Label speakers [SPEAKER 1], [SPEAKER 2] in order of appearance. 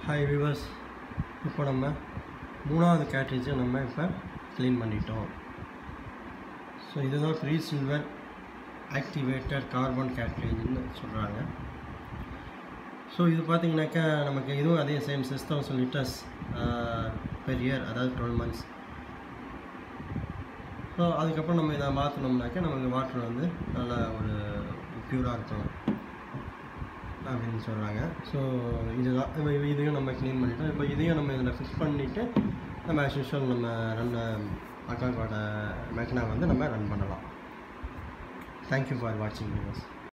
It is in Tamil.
[SPEAKER 1] ஹாய் விவர்ஸ் இப்போ நம்ம மூணாவது கேட்ரேஜை நம்ம இப்போ க்ளீன் பண்ணிட்டோம் ஸோ இதுதான் ஃப்ரீ சில்வர் ஆக்டிவேட்டட் கார்பன் கேட்ரேஜ்னு சொல்கிறாங்க ஸோ இது பார்த்தீங்கன்னாக்கா நமக்கு இதுவும் அதே same six thousand litres per year அதாவது டுவெல் மந்த்ஸ் ஸோ அதுக்கப்புறம் நம்ம இதை மாற்றினோம்னாக்கா நமக்கு வாட்டர் வந்து நல்லா ஒரு ப்யூராக இருக்கும் அப்படின்னு சொல்கிறாங்க ஸோ இதுதான் இப்போ இதையும் நம்ம க்ளீன் பண்ணிட்டோம் இப்போ இதையும் நம்ம இதில் ஃபிக்ஸ் பண்ணிவிட்டு நம்ம ஆஸ் யூஷுவல் நம்ம ரன் அக்காங்கோட மெக்கனா வந்து நம்ம ரன் பண்ணலாம் தேங்க்யூ ஃபார் வாட்சிங் வியூவர்ஸ்